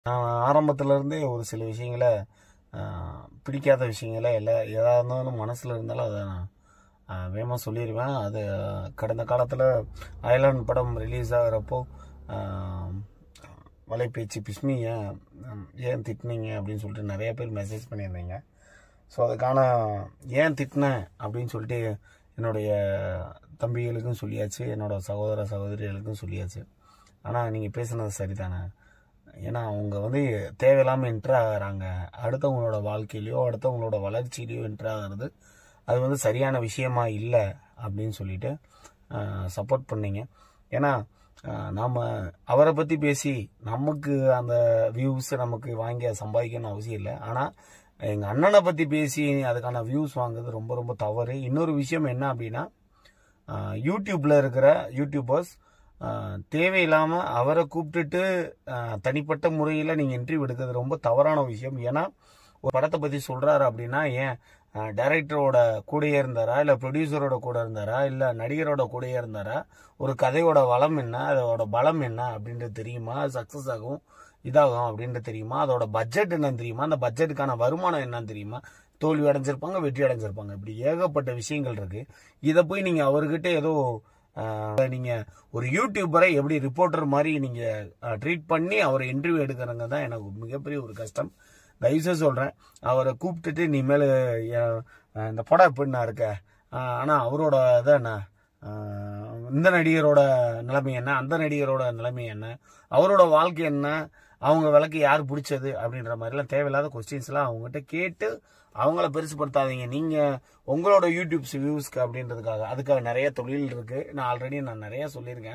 நான் ஆரம்பத்துல இருந்தே ஒரு சில விஷயங்களை ஆஹ், பிடிக்காத விஷயங்களை எல்லா எதாக இருந்தாலும் மனசில் இருந்தாலும் அதை நான் ஆஹ், வேகமா சொல்லிடுவேன் அது கடந்த காலத்தில் அயலான் படம் ரிலீஸ் ஆகிறப்போ ஆஹ், வலைபேச்சு பிஸ்மி ஏன் ஹம், ஏன் திட்டினீங்க அப்படின்னு சொல்லிட்டு நிறைய பேர் மெசேஜ் பண்ணியிருந்தீங்க ஸோ அதுக்கான ஏன் திட்டினேன் அப்படின்னு சொல்லிட்டு என்னுடைய தம்பிகளுக்கும் சொல்லியாச்சு என்னோட சகோதர சகோதரிகளுக்கும் சொல்லியாச்சு ஆனால் நீங்கள் பேசுனது சரிதானே ஏன்னா அவங்க வந்து தேவையில்லாமல் என்ட்ரு ஆகிறாங்க அடுத்தவங்களோட வாழ்க்கையிலையோ அடுத்தவங்களோட வளர்ச்சியிலையோ என்ட்ரு ஆகிறது அது வந்து சரியான விஷயமா இல்லை அப்படின்னு சொல்லிட்டு சப்போர்ட் பண்ணீங்க ஏன்னா ஆஹ், நாம அவரை பற்றி பேசி நமக்கு அந்த வியூஸ் நமக்கு வாங்கி அதை சம்பாதிக்கணும்னு அவசியம் இல்லை ஆனால் எங்கள் அண்ணனை பற்றி பேசி அதுக்கான வியூஸ் வாங்குறது ரொம்ப ரொம்ப தவறு இன்னொரு விஷயம் என்ன அப்படின்னா ஆஹ், யூடியூப்ல இருக்கிற யூடியூபர்ஸ் ஆஹ், தேவையில்லாம அவரை கூப்பிட்டுட்டு ஆஹ், தனிப்பட்ட முறையில் நீங்க இன்டர்வியூ எடுக்கிறது ரொம்ப தவறான விஷயம் ஏன்னா ஒரு படத்தை பத்தி சொல்றாரு அப்படின்னா ஏன் டைரக்டரோட கூடயே இருந்தாரா இல்ல ப்ரொடியூசரோட கூட இருந்தாரா இல்ல நடிகரோட கூடயே இருந்தாரா ஒரு கதையோட வளம் என்ன அதோட பலம் என்ன அப்படின்றது தெரியுமா சக்சஸ் ஆகும் இதாகும் அப்படின்றது தெரியுமா அதோட பட்ஜெட் என்னன்னு தெரியுமா அந்த பட்ஜெட்டுக்கான வருமானம் என்னன்னு தெரியுமா தோல்வி அடைஞ்சிருப்பாங்க வெற்றி அடைஞ்சிருப்பாங்க இப்படி ஏகப்பட்ட விஷயங்கள் இருக்கு இதை போய் நீங்க அவர்கிட்ட ஏதோ ஆஹ், நீங்க ஒரு யூடியூபரை எப்படி ரிப்போர்ட்டர் மாதிரி நீங்க ட்ரீட் பண்ணி அவரை இன்டர்வியூ எடுக்கிறங்க தான் எனக்கு மிகப்பெரிய ஒரு கஷ்டம் தயவுசெய்து சொல்றேன் அவரை கூப்பிட்டுட்டு நீ மேல என், அஹ், இந்த படம் எப்படிண்ணா இருக்க ஆஹ், ஆனா அவரோட இதை என்ன ஆஹ், இந்த நடிகரோட நிலைமை என்ன அந்த நடிகரோட நிலைமை என்ன அவரோட வாழ்க்கை என்ன அவங்க விளக்கு யார் பிடிச்சது அப்படின்ற மாதிரிலாம் தேவையில்லாத கொஸ்டின்ஸ் எல்லாம் அவங்ககிட்ட கேட்டு அவங்கள பெருசுப்படுத்தாதீங்க நீங்க உங்களோட யூடியூப் வியூஸ்க்கு அப்படின்றதுக்காக அதுக்காக நிறைய தொழில் இருக்கு நான் ஆல்ரெடி நான் நிறைய சொல்லியிருக்கேன்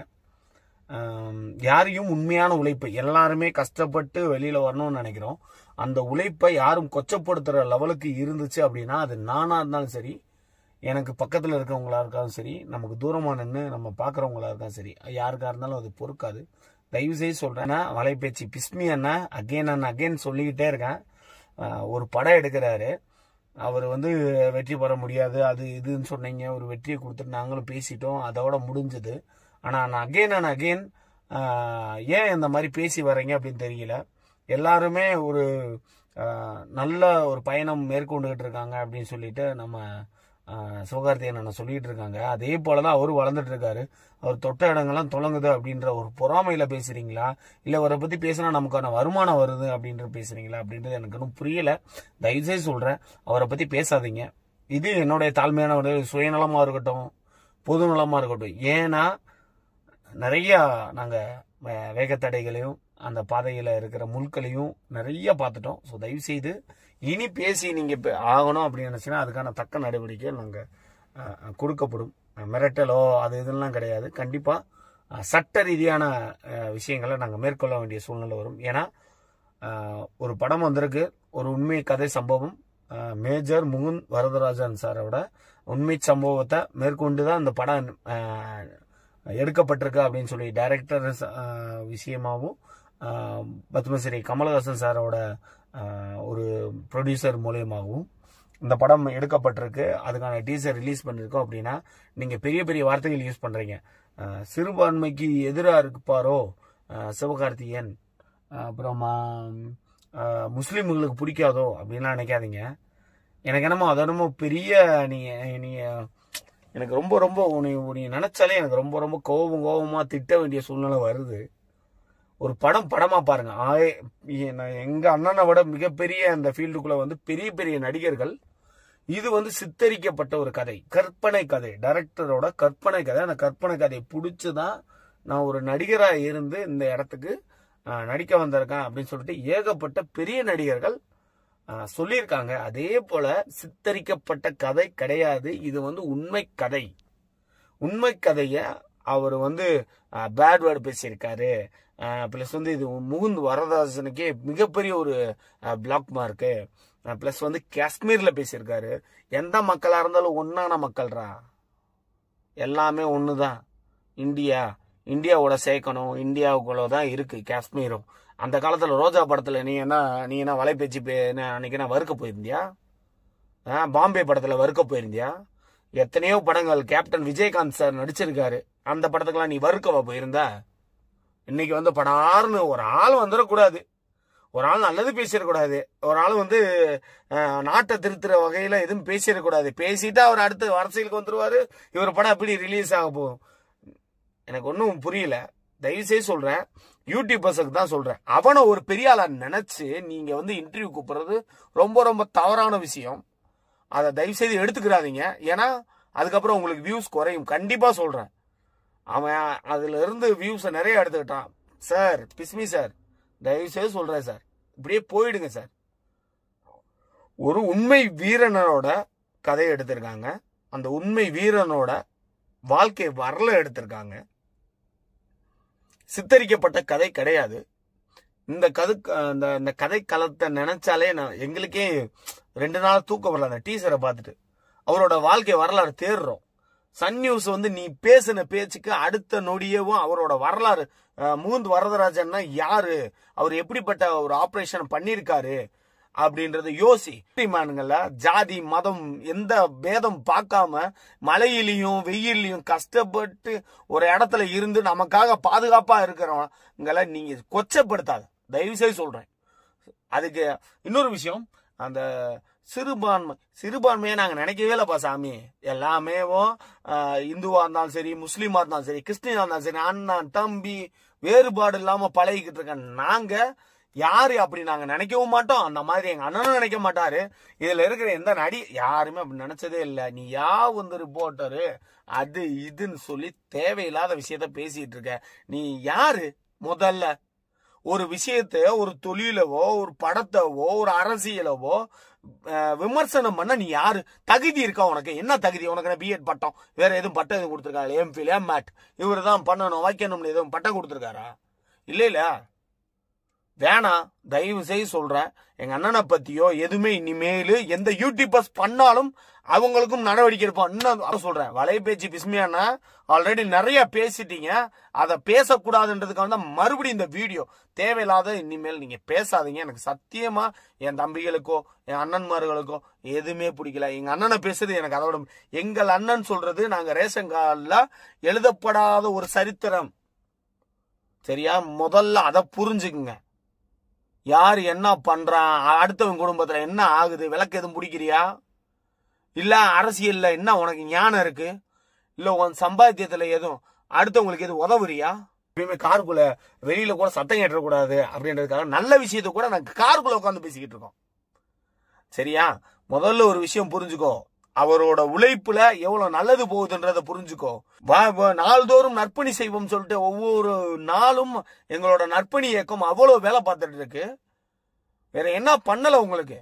ஆம், யாரையும் உண்மையான உழைப்பு எல்லாருமே கஷ்டப்பட்டு வெளியில வரணும்னு நினைக்கிறோம் அந்த உழைப்பை யாரும் கொச்சப்படுத்துற லெவலுக்கு இருந்துச்சு அப்படின்னா அது நானா இருந்தாலும் சரி எனக்கு பக்கத்துல இருக்கவங்களா இருக்காலும் சரி நமக்கு தூரமா நின்று நம்ம பாக்குறவங்களா இருக்காலும் சரி யாருக்கா இருந்தாலும் அது பொறுக்காது தயவு செய்து சொல்றேன் நான் வலைபேச்சு பிஸ்மி அண்ணன் அகைன் அண்ட் அகைன் சொல்லிக்கிட்டே இருக்கேன் ஆஹ், ஒரு படம் எடுக்கிறாரு அவர் வந்து வெற்றி பெற முடியாது அது இதுன்னு சொன்னீங்க ஒரு வெற்றியை கொடுத்துட்டு நாங்களும் பேசிட்டோம் அதோட முடிஞ்சது ஆனா நான் அகைன் அண்ட் அகைன் ஏன் இந்த மாதிரி பேசி வரீங்க அப்படின்னு தெரியல எல்லாருமே ஒரு ஆஹ், நல்ல ஒரு பயணம் மேற்கொண்டுகிட்டு இருக்காங்க அப்படின்னு சொல்லிட்டு நம்ம ஆஹ், சிவகார்த்திகேயன் அண்ணன் சொல்லிட்டு இருக்காங்க அதே போலதான் அவரும் வளர்ந்துட்டு இருக்காரு அவர் தொட்ட இடங்கள்லாம் தொடங்குது அப்படின்ற ஒரு பொறாமையில பேசுறீங்களா இல்ல அவரை பத்தி பேசினா நமக்கான வருமானம் வருது அப்படின்ற பேசுறீங்களா அப்படின்றது எனக்கு இன்னும் புரியல தயவுசெய்து சொல்றேன் அவரை பத்தி பேசாதீங்க இது என்னுடைய தாழ்மையான ஒரு சுயநலமா இருக்கட்டும் பொது நலமா இருக்கட்டும் ஏன்னா நிறைய நாங்க வே- வேகத்தடைகளையும் அந்த பாதையில இருக்கிற முள்களையும் நிறைய பார்த்துட்டோம் ஸோ தயவு செய்து இனி பேசி நீங்க இப்ப ஆகணும் அப்படின்னு நினைச்சீங்கன்னா அதுக்கான தக்க நடவடிக்கை நாங்க அஹ், அஹ், கொடுக்கப்படும் அஹ், மிரட்டலோ அது இதெல்லாம் கிடையாது கண்டிப்பா அஹ், சட்ட ரீதியான அஹ், விஷயங்களை நாங்க மேற்கொள்ள வேண்டிய சூழ்நிலை வரும் ஏன்னா அஹ், ஒரு படம் வந்திருக்கு ஒரு உண்மை கதை சம்பவம் அஹ், மேஜர் முகுந்த் வரதராஜன் சாரோட உண்மை சம்பவத்தை மேற்கொண்டு தான் இந்த படம் அஹ், எடுக்கப்பட்டிருக்கு அப்படின்னு சொல்லி டைரக்டர் விஷயமாவும் அஹ், பத்மஸ்ரீ கமலஹாசன் சாரோட அஹ், ஒரு ப்ரொடியூசர் மூலியமாகவும் இந்த படம் எடுக்கப்பட்டிருக்கு அதுக்கான டீசர் ரிலீஸ் பண்ணிருக்கோம் அப்படின்னா நீங்க பெரிய பெரிய வார்த்தைகள் யூஸ் பண்றீங்க அஹ், சிறுபான்மைக்கு எதிராக இருப்பாரோ அஹ், சிவகார்த்திகேயன் அஹ், அப்புறம் அஹ், முஸ்லிம்களுக்கு பிடிக்காதோ அப்படின்லாம் நினைக்காதீங்க எனக்கு என்னமோ அது என்னமோ பெரிய நீங்க நீங்க எனக்கு ரொம்ப ரொம்ப உன்னை உன்னை நினைச்சாலே எனக்கு ரொம்ப ரொம்ப கோபம் கோபமா திட்ட வேண்டிய சூழ்நிலை வருது ஒரு படம் படமா பாருங்க ஆயே எ- நான் எங்க அண்ணனை விட மிகப்பெரிய அந்த ஃபீல்டுக்குள்ள வந்து பெரிய பெரிய நடிகர்கள் இது வந்து சித்தரிக்கப்பட்ட ஒரு கதை கற்பனை கதை டைரக்டரோட கற்பனை கதை அந்த கற்பனை கதையை பிடிச்சுதான் நான் ஒரு நடிகரா இருந்து இந்த இடத்துக்கு ஆஹ், நடிக்க வந்திருக்கேன் அப்படின்னு சொல்லிட்டு ஏகப்பட்ட பெரிய நடிகர்கள் ஆஹ், சொல்லியிருக்காங்க அதே போல சித்தரிக்கப்பட்ட கதை கிடையாது இது வந்து உண்மை கதை உண்மை கதைய அவர் வந்து பேட் வேர்டு பேசியிருக்காரு ப்ளஸ் வந்து இது முகுந்த் வரதாசனுக்கே மிகப்பெரிய ஒரு பிளாக் மார்க்கு ப்ளஸ் வந்து காஷ்மீர்ல பேசியிருக்காரு எந்த மக்களா இருந்தாலும் ஒன்னான மக்கள்ரா எல்லாமே ஒண்ணுதான் இந்தியா இந்தியாவோட சேர்க்கணும் இந்தியாவுக்குள்ள தான் இருக்கு காஷ்மீரும் அந்த காலத்துல ரோஜா படத்துல நீ என்ன நீ என்ன வலைபேச்சு பே- என்ன அன்னைக்கு என்ன வறுக்க போயிருந்தியா ஆ, பாம்பே படத்துல வறுக்க போயிருந்தியா எத்தனையோ படங்கள் கேப்டன் விஜயகாந்த் சார் நடிச்சிருக்காரு அந்த படத்துக்கெல்லாம் நீ வறுக்கவா போயிருந்த இன்னைக்கு வந்து படார்னு ஒரு ஆள் வந்துடக்கூடாது ஒரு ஆள் நல்லது பேசிடக்கூடாது ஒரு ஆள் வந்து அஹ், நாட்டை திருத்துற வகையில எதுவும் பேசிடக்கூடாது பேசிட்டு அவர் அடுத்து அரசியலுக்கு வந்துருவாரு இவர் படம் எப்படி ரிலீஸ் ஆக போகும் எனக்கு ஒன்றும் புரியல தயவு செய்து சொல்றேன் யூடியூபர்ஸுக்கு தான் சொல்றேன் அவனை ஒரு பெரிய ஆளா நினைச்சு நீங்க வந்து இன்டர்வியூ கூப்பிடுறது ரொம்ப ரொம்ப தவறான விஷயம் அதை தயவு செய்து எடுத்துக்கிறாதீங்க ஏன்னா அதுக்கப்புறம் உங்களுக்கு வியூஸ் குறையும் கண்டிப்பா சொல்றேன் அவன் அதுல இருந்து வியூஸை நிறைய எடுத்துக்கிட்டான் சார் பிஸ்மி சார் தயவு செய்து சொல்றேன் சார் இப்படியே போயிடுங்க சார் ஒரு உண்மை வீரனோட கதையை எடுத்திருக்காங்க அந்த உண்மை வீரனோட வாழ்க்கை வரல எடுத்திருக்காங்க சித்தரிக்கப்பட்ட கதை கிடையாது இந்த கது அந்த இந்த கதை களத்தை நினைச்சாலே நான் எங்களுக்கே ரெண்டு நாள் தூக்கம் வரல அந்த டீசரை பார்த்துட்டு அவரோட வாழ்க்கை வரலாறு தேடுறோம் சன் நியூஸ் வந்து நீ பேசின பேச்சுக்கு அடுத்த நொடியவும் அவரோட வரலாறு அஹ், முகுந்த் வரதராஜன்னா யாரு அவர் எப்படிப்பட்ட ஒரு ஆபரேஷன் பண்ணியிருக்காரு அப்படின்றத யோசி மேனுங்கள ஜாதி மதம் எந்த பேதம் பார்க்காம மழையிலையும் வெயிலையும் கஷ்டப்பட்டு ஒரு இடத்துல இருந்து நமக்காக பாதுகாப்பா இருக்கிறவங்களை நீங்க கொச்சப்படுத்தாத தயவு செய்து சொல்றேன் அதுக்கு இன்னொரு விஷயம் அந்த சிறுபான்மை சிறுபான்மையை நாங்கள் நினைக்கவே இல்லைப்பா சாமி எல்லாமேவும் ஆஹ், இந்துவா இருந்தாலும் சரி முஸ்லீமா இருந்தாலும் சரி கிறிஸ்டினா இருந்தாலும் சரி அண்ணன் தம்பி வேறுபாடு இல்லாம பழகிக்கிட்டு இருக்க நாங்க யாரு அப்படி நாங்க நினைக்கவும் மாட்டோம் அந்த மாதிரி எங்க அண்ணனும் நினைக்க மாட்டாரு இதுல இருக்கிற எந்த நடி யாருமே அப்படி நினைச்சதே இல்லை நீ யா வந்து ரிப்போர்ட்டரு அது இதுன்னு சொல்லி தேவையில்லாத விஷயத்த பேசிட்டு இருக்க நீ யாரு முதல்ல ஒரு விஷயத்தை ஒரு தொழிலவோ ஒரு படத்தவோ ஒரு அரசியலவோ அஹ், விமர்சனம் பண்ண நீ யாரு தகுதி இருக்கா உனக்கு என்ன தகுதி உனக்கு பிஎட் பட்டம் வேற எதுவும் பட்டம் எதுவும் கொடுத்துருக்காங்க எம்ஃபில் எம்ஏட் இவர் தான் பண்ணணும் வைக்கணும்னு எதுவும் பட்டம் கொடுத்துருக்காரா இல்ல இல்ல வேணாம் தயவு செய்து சொல்றேன் எங்க அண்ணனை பத்தியோ எதுவுமே இனிமேலு எந்த யூடியூபர்ஸ் பண்ணாலும் அவங்களுக்கும் நடவடிக்கை எடுப்போம் இன்னும் அதான் சொல்றேன் வலை பேச்சு பிஸ்மியானா ஆல்ரெடி நிறைய பேசிட்டீங்க அதை பேசக்கூடாதுன்றதுக்காக தான் மறுபடியும் இந்த வீடியோ தேவையில்லாத இனிமேல் நீங்க பேசாதீங்க எனக்கு சத்தியமா என் தம்பிகளுக்கோ என் அண்ணன்மார்களுக்கோ எதுவுமே பிடிக்கல எங்க அண்ணனை பேசுறது எனக்கு அதோட எங்கள் அண்ணன் சொல்றது நாங்க ரேஷன் கார்டுல எழுதப்படாத ஒரு சரித்திரம் சரியா முதல்ல அதை புரிஞ்சுக்குங்க யார் என்ன பண்றான் அடுத்தவன் குடும்பத்துல என்ன ஆகுது விளக்கு எதுவும் பிடிக்கிறியா இல்ல அரசியல்ல என்ன உனக்கு ஞானம் இருக்கு இல்ல உன் சம்பாத்தியத்துல எதுவும் அடுத்தவங்களுக்கு எதுவும் உதவுறியா எப்பயுமே காருக்குள்ள வெளியில கூட சத்தம் கேட்டக்கூடாது அப்படின்றதுக்காக நல்ல விஷயத்த கூட நாங்க காருக்குள்ள உட்காந்து பேசிக்கிட்டு இருக்கோம் சரியா முதல்ல ஒரு விஷயம் புரிஞ்சுக்கோ அவரோட உழைப்புல எவ்வளவு நல்லது போகுதுன்றத புரிஞ்சுக்கோ வா- வா- நாள்தோறும் நற்பணி செய்வோம் சொல்லிட்டு ஒவ்வொரு நாளும் எங்களோட நற்பணி இயக்கம் அவ்வளவு வேலை பார்த்துட்டு இருக்கு வேற என்ன பண்ணல உங்களுக்கு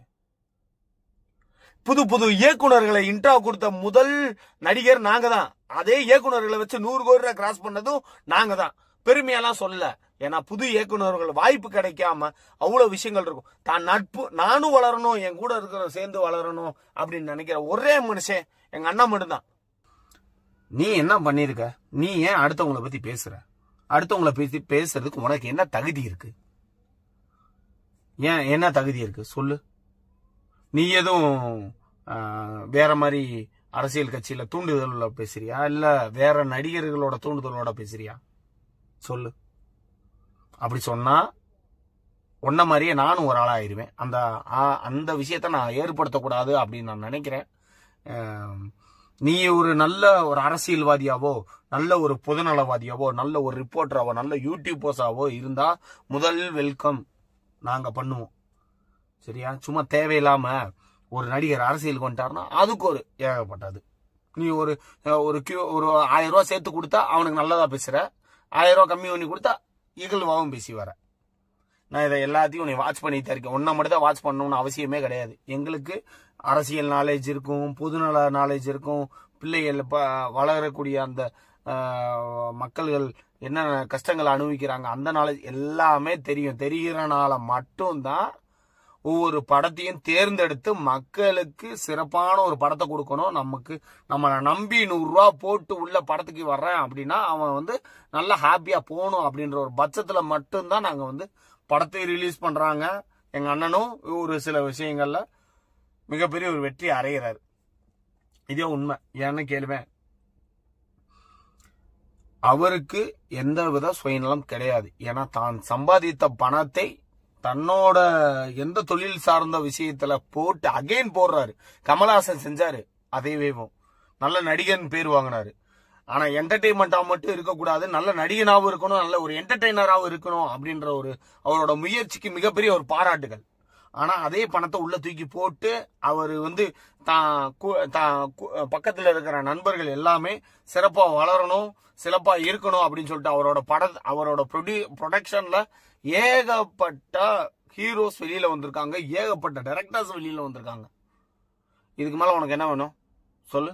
புது புது இயக்குனர்களை இன்ட்ரா கொடுத்த முதல் நடிகர் நாங்க தான் அதே இயக்குனர்களை வச்சு நூறு கோடி கிராஸ் பண்ணதும் நாங்க தான் பெருமையெல்லாம் சொல்லல ஏன்னா புது இயக்குனர்கள் வாய்ப்பு கிடைக்காம அவ்வளவு விஷயங்கள் இருக்கும் தான் நட்பு நானும் வளரணும் என் கூட இருக்கிற சேர்ந்து வளரணும் அப்படின்னு நினைக்கிற ஒரே மனுஷன் எங்க அண்ணா மட்டும்தான் நீ என்ன பண்ணிருக்க நீ ஏன் அடுத்தவங்கள பத்தி பேசுற அடுத்தவங்கள பத்தி பேசுறதுக்கு உனக்கு என்ன தகுதி இருக்கு ஏன் என்ன தகுதி இருக்கு சொல்லு நீ எதுவும் ஆ, வேற மாதிரி அரசியல் கட்சியில தூண்டுதலோட பேசுறியா இல்ல வேற நடிகர்களோட தூண்டுதலோட பேசுறியா சொல்லு அப்படி சொன்னா உன்ன மாதிரியே நானும் ஒரு ஆளாயிருவேன் அந்த ஆ- அந்த விஷயத்த நான் ஏற்படுத்தக்கூடாது அப்படின்னு நான் நினைக்கிறேன் ஆம், நீ ஒரு நல்ல ஒரு அரசியல்வாதியாவோ நல்ல ஒரு பொதுநலவாதியாவோ நல்ல ஒரு ரிப்போர்ட்டராவோ நல்ல யூடியூபர்ஸாவோ இருந்தா முதல் வெல்கம் நாங்க பண்ணுவோம் சரியா சும்மா தேவையில்லாம ஒரு நடிகர் அரசியலுக்கு வந்துட்டாருன்னா அதுக்கு ஒரு ஏகப்பட்டது நீ ஒரு அஹ், ஒரு கியூ ஒரு ஆயிரம் ரூபாய் சேர்த்து கொடுத்தா அவனுக்கு நல்லதா பேசுற ஆயிரம் ரூபாய் கம்மி பண்ணி கொடுத்தா இகழ்வாவும் பேசி வர நான் இதை எல்லாத்தையும் நீ வாட்ச் பண்ணிட்டு இருக்கேன் ஒன்றை மட்டும் தான் வாட்ச் பண்ணணும்னு அவசியமே கிடையாது எங்களுக்கு அரசியல் நாலேஜ் இருக்கும் பொதுநல நாலேஜ் இருக்கும் பிள்ளைகள் ப வளரக்கூடிய அந்த ஆஹ், மக்கள்கள் என்ன கஷ்டங்களை அனுபவிக்கிறாங்க அந்த நாலேஜ் எல்லாமே தெரியும் தெரிகிறனால மட்டும்தான் ஒவ்வொரு படத்தையும் தேர்ந்தெடுத்து மக்களுக்கு சிறப்பான ஒரு படத்தை கொடுக்கணும் நமக்கு நம்மளை நம்பி நூறுரூவா போட்டு உள்ள படத்துக்கு வர்றேன் அப்படின்னா அவன் வந்து நல்லா ஹாப்பியா போகணும் அப்படின்ற ஒரு பட்சத்துல மட்டும்தான் நாங்க வந்து படத்தை ரிலீஸ் பண்றாங்க எங்க அண்ணனும் ஒரு சில விஷயங்கள்ல மிகப்பெரிய ஒரு வெற்றி அடைகிறாரு இதே உண்மை ஏன்னு கேளுவேன் அவருக்கு எந்த வித சுயநலம் கிடையாது ஏன்னா தான் சம்பாதித்த பணத்தை தன்னோட எந்த தொழில் சார்ந்த விஷயத்துல போட்டு அகைன் போடுறாரு கமலஹாசன் செஞ்சாரு அதே வேவும் நல்ல நடிகன் பேர் வாங்கினாரு ஆனா என்டர்டெயின்மெண்டா மட்டும் இருக்கக்கூடாது நல்ல நடிகனாவும் இருக்கணும் நல்ல ஒரு என்டர்டெய்னராகவும் இருக்கணும் அப்படின்ற ஒரு அவரோட முயற்சிக்கு மிகப்பெரிய ஒரு பாராட்டுகள் ஆனா அதே பணத்தை உள்ள தூக்கி போட்டு அவர் வந்து தான் கு- தான் கு- பக்கத்துல இருக்கிற நண்பர்கள் எல்லாமே சிறப்பா வளரணும் சிறப்பா இருக்கணும் அப்படின்னு சொல்லிட்டு அவரோட பட அவரோட ப்ரொடியூ ப்ரொடக்ஷன்ல ஏகப்பட்ட ஹீரோஸ் வெளியில வந்திருக்காங்க ஏகப்பட்ட டைரக்டர்ஸ் வெளியில வந்திருக்காங்க இதுக்கு மேல உனக்கு என்ன வேணும் சொல்லு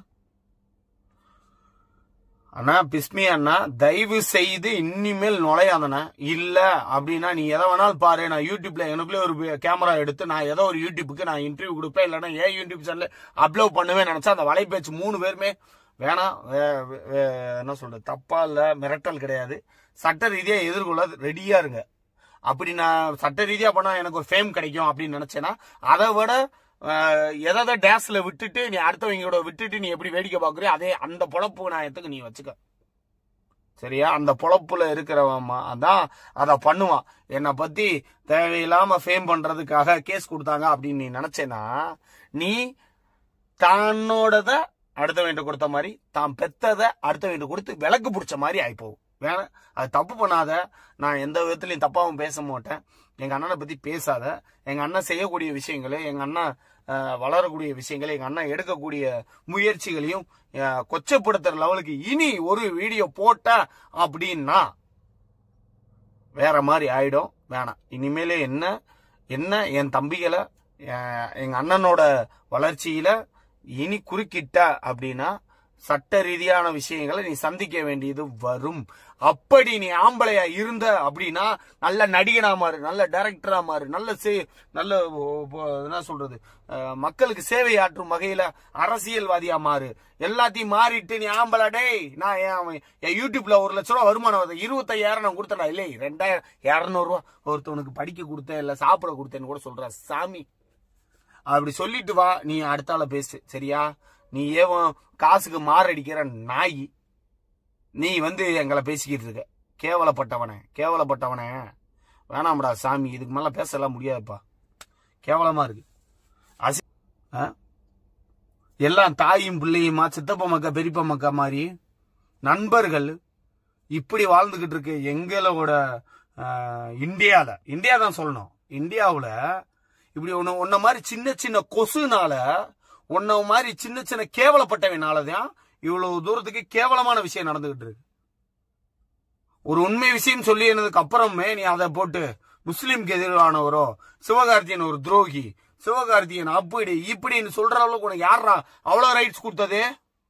அண்ணா பிஸ்மி அண்ணா தயவு செய்து இனிமேல் நுழையாதண்ணா இல்ல அப்படின்னா நீ எதை வேணாலும் பாரு நான் யூடியூப்ல எனக்குள்ளே ஒரு கேமரா எடுத்து நான் ஏதோ ஒரு யூடியூப்புக்கு நான் இன்டர்வியூ கொடுப்பேன் இல்லைன்னா ஏன் யூடியூப் சேனல்ல அப்லோட் பண்ணுவேன் நினைச்சா அந்த வலைபேச்சு மூணு பேருமே வேணாம் வே- வே- வே- என்ன சொல்றது தப்பா இல்ல மிரட்டல் கிடையாது சட்ட ரீதியா எதிர்கொள்ள ரெடியா இருங்க அப்படி நான் சட்ட ரீதியா பண்ணா எனக்கு ஒரு ஃபேம் கிடைக்கும் அப்படின்னு நினைச்சேன்னா அதை விட அஹ், எதை டேஸ்ல விட்டுட்டு நீ அடுத்தவங்களோட விட்டுட்டு நீ எப்படி வேடிக்கை பாக்குறியோ அதே அந்த பொழப்பு நாயத்துக்கு நீ வச்சுக்க சரியா அந்த பொழப்புல இருக்கிறவன் மா- அதான் அத பண்ணுவான் என்னை பத்தி தேவையில்லாம ஃபேம் பண்றதுக்காக கேஸ் கொடுத்தாங்க அப்படின்னு நீ நினைச்சேன்னா நீ தன்னோடத அடுத்தவன்ட்ட கொடுத்த மாதிரி தான் பெத்தத அடுத்தவன்ட்ட கொடுத்து விளக்கு பிடிச்ச மாதிரி ஆயிப்போகும் வேணா அது தப்பு பண்ணாத நான் எந்த விதத்துலயும் தப்பாவும் பேச மாட்டேன் எங்க அண்ணனை பத்தி பேசாத எங்க அண்ணன் செய்யக்கூடிய விஷயங்களை எங்க அண்ணன் அஹ், வளரக்கூடிய விஷயங்களை எங்க அண்ணன் எடுக்கக்கூடிய முயற்சிகளையும் அஹ், கொச்சப்படுத்துற லெவலுக்கு இனி ஒரு வீடியோ போட்ட அப்படின்னா வேற மாதிரி ஆயிடும் வேணாம் இனிமேலே என்ன என்ன என் தம்பிகளை அஹ், எங்க அண்ணனோட வளர்ச்சியில இனி குறுக்கிட்ட அப்படின்னா சட்ட ரீதியான விஷயங்களை நீ சந்திக்க வேண்டியது வரும் அப்படி நீ ஆம்பளையா இருந்த அப்படின்னா நல்ல நடிகனா மாறு நல்ல டைரக்டரா மாறு நல்ல சே- நல்ல ஓ, ஓ, என்ன சொல்றது அஹ், மக்களுக்கு சேவை ஆற்றும் வகையில அரசியல்வாதியா மாறு எல்லாத்தையும் மாறிட்டு நீ ஆம்பளை டேய் நான் என் என் யூடியூப்ல ஒரு லட்ச ரூபா வருமானம் வருது இருபத்தையாயிரம் நான் கொடுத்தடா இல்லை ரெண்டாயிரம் இரநூறு ரூபா ஒருத்தவனுக்கு படிக்க கொடுத்தேன் இல்ல சாப்பிட கொடுத்தேன்னு கூட சொல்ற சாமி அப்படி சொல்லிட்டு வா நீ அடுத்த ஆள பேசு சரியா நீ ஏவன் காசுக்கு மாரடிக்கிற நாய் நீ வந்து எங்களை பேசிக்கிட்டு இருக்க கேவலப்பட்டவனே கேவலப்பட்டவனே வேணாம்டா சாமி இதுக்கு மேல பேசலாம் முடியாதுப்பா கேவலமா இருக்கு அசி ஆ? எல்லாம் தாயும் பிள்ளையுமா சித்தப்ப மக்கா பெரியப்ப மக்கா மாதிரி நண்பர்கள் இப்படி வாழ்ந்துகிட்டு இருக்கு எங்களோட ஆஹ், இந்தியால இந்தியா தான் சொல்லணும் இந்தியாவுல இப்படி ஒன்னு உன்ன மாதிரி சின்ன சின்ன கொசுனால உன்ன மாதிரி சின்ன சின்ன கேவலப்பட்டவனாலதான் இவ்வளவு தூரத்துக்கு கேவலமான விஷயம் நடந்துகிட்டு இருக்கு ஒரு உண்மை விஷயம் சொல்லினதுக்கு அப்புறமே நீ அதை போட்டு முஸ்லிம்க்கு எதிரானவரோ சிவகார்த்தியன் ஒரு துரோகி சிவகார்த்தியன் அப்படி இப்படின்னு சொல்ற அளவுக்கு உனக்கு யாரா அவ்வளவு ரைட்ஸ் கொடுத்தது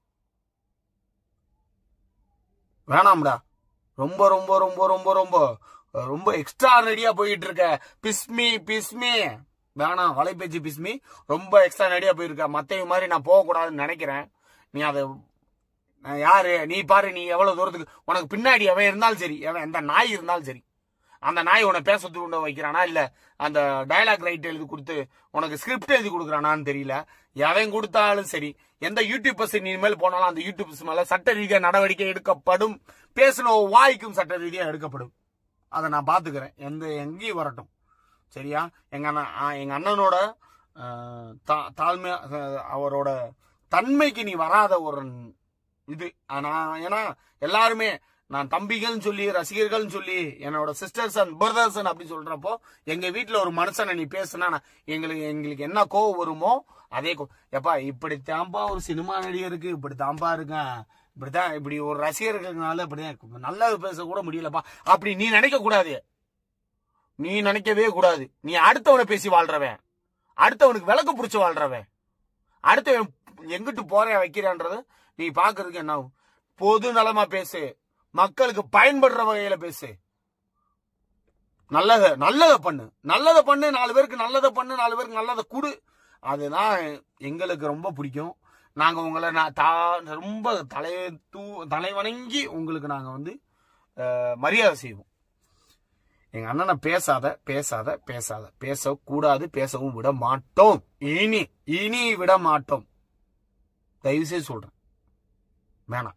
வேணாம்டா ரொம்ப ரொம்ப ரொம்ப ரொம்ப ரொம்ப ரொம்ப எக்ஸ்ட்ரா நடியா போயிட்டு இருக்க பிஸ்மி பிஸ்மி வேணாம் வலைபேச்சு பிஸ்மி ரொம்ப எக்ஸ்ட்ரா நடியா போயிருக்க மத்தவங்க மாதிரி நான் போகக்கூடாதுன்னு நினைக்கிறேன் நீ அதை நான் யாரு நீ பாரு நீ எவ்வளவு தூரத்துக்கு உனக்கு பின்னாடி எவன் இருந்தாலும் சரி எவன் எந்த நாய் இருந்தாலும் சரி அந்த நாய் உன்னை பேச தூண்ட வைக்கிறானா இல்ல அந்த டயலாக் ரைட் எழுதி கொடுத்து உனக்கு ஸ்கிரிப்ட் எழுதி கொடுக்குறானான்னு தெரியல எவன் கொடுத்தாலும் சரி எந்த யூடியூபர்ஸ் இனிமேல் போனாலும் அந்த யூடியூபர்ஸ் மேல சட்ட ரீதியா நடவடிக்கை எடுக்கப்படும் பேசின வாய்க்கும் சட்ட ரீதியா எடுக்கப்படும் அதை நான் பாத்துக்கிறேன் எந்த எங்கேயும் வரட்டும் சரியா எங்க அண்ணன் ஆ, எங்க அண்ணனோட ஆஹ், தா- தாழ்மை அஹ், அவரோட தன்மைக்கு நீ வராத ஒரு இது ஆனா ஏன்னா எல்லாருமே நான் தம்பிகள்னு சொல்லி ரசிகர்கள்னு சொல்லி என்னோட சிஸ்டர்ஸ் அண்ட் பிரதர்ஸ் அப்படி சொல்றப்போ எங்க வீட்ல ஒரு மனுஷனை நீ பேசுனா நான் எங்களுக்கு எங்களுக்கு என்ன கோவம் வருமோ அதே கோ எப்பா இப்படி தாம்பா ஒரு சினிமா நடிகருக்கு இப்படி தாம்பா இருக்கேன் இப்படித்தான் இப்படி ஒரு ரசிகர்கள்னால இப்படிதான் நல்லது பேச கூட முடியலப்பா அப்படி நீ நினைக்க கூடாது நீ நினைக்கவே கூடாது நீ அடுத்தவனை பேசி வாழ்றவன் அடுத்தவனுக்கு விளக்கு பிடிச்சு வாழ்றவன் அடுத்தவன் எங்கிட்டு போறேன் வைக்கிறான்றது நீ பாக்குறதுக்கு என்ன ஆகும்? பொது நலமா பேசு மக்களுக்கு பயன்படுற வகையில பேசு நல்லத நல்லத பண்ணு நல்லத பண்ணு நாலு பேருக்கு நல்லத பண்ணு நாலு பேருக்கு நல்லத குடு அதுதான் எங்களுக்கு ரொம்ப பிடிக்கும் நாங்க உங்களை நான் தா- ரொம்ப தலை தூ தலை வணங்கி உங்களுக்கு நாங்க வந்து அஹ், மரியாதை செய்வோம் எங்க அண்ணனை பேசாத பேசாத பேசாத பேசக்கூடாது பேசவும் விட மாட்டோம் இனி இனி விட மாட்டோம் தயவு செய்து சொல்றேன் வேணாம்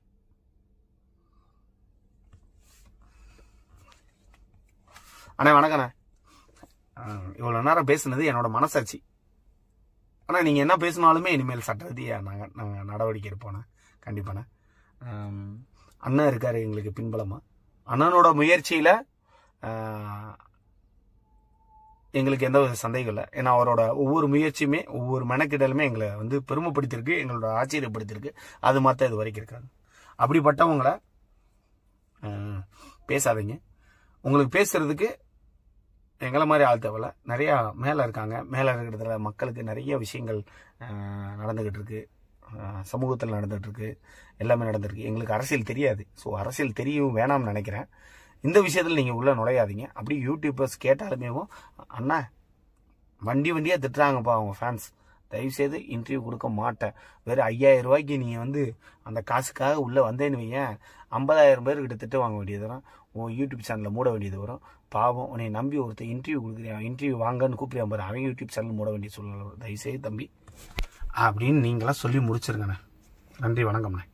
அண்ணே வணக்கண்ணே இவ்வளோ நேரம் பேசுனது என்னோட மனசாட்சி ஆனால் நீங்கள் என்ன பேசினாலுமே இனிமேல் சட்ட ரீதியாக நாங்கள் நாங்கள் நடவடிக்கை எடுப்போண்ணே கண்டிப்பாண்ணே ஆம், அண்ணன் இருக்கார் எங்களுக்கு பின்பலமாக அண்ணனோட முயற்சியில் எங்களுக்கு எந்த ஒரு சந்தேகம் இல்லை ஏன்னா அவரோட ஒவ்வொரு முயற்சியுமே ஒவ்வொரு மெனக்கிடலுமே எங்களை வந்து பெருமைப்படுத்தியிருக்கு எங்களோட ஆச்சரியப்படுத்தியிருக்கு அது மாற்ற இது வரைக்கும் இருக்காது அப்படிப்பட்டவங்களை ஆஹ், பேசாதீங்க உங்களுக்கு பேசுறதுக்கு எங்களை மாதிரி ஆள் தேவையில்ல நிறையா மேலே இருக்காங்க மேலே இருக்கிறதுல மக்களுக்கு நிறைய விஷயங்கள் ஆஹ், நடந்துகிட்டு இருக்கு சமூகத்தில் நடந்துகிட்டு இருக்கு எல்லாமே நடந்திருக்கு எங்களுக்கு அரசியல் தெரியாது ஸோ அரசியல் தெரியும் வேணாம்னு நினைக்கிறேன் இந்த விஷயத்தில் நீங்கள் உள்ளே நுழையாதீங்க அப்படி யூடியூபர்ஸ் கேட்டாலுமே அண்ணா வண்டி வண்டியாக திட்டுறாங்கப்பா அவங்க ஃபேன்ஸ் தயவுசெய்து இன்டர்வியூ கொடுக்க மாட்டேன் வெறும் ஐயாயிரம் ரூபாய்க்கு நீங்கள் வந்து அந்த காசுக்காக உள்ளே வந்தேன்னு வையேன் ஐம்பதாயிரம் பேர்கிட்ட திட்டு வாங்க வேண்டியது வரும் உன் யூடியூப் சேனலில் மூட வேண்டியது வரும் பாவம் உன்னை நம்பி ஒருத்தர் இன்டர்வியூ கொடுக்குறேன் இன்டர்வியூ வாங்கன்னு கூப்பிடுறான் பாரு அவன் யூடியூப் சேனல் மூட வேண்டிய சூழ்நிலை வரும். தயவுசெய்து தம்பி அப்படின்னு நீங்களாம் சொல்லி முடிச்சிருங்கண்ணே நன்றி வணக்கம்ண்ணே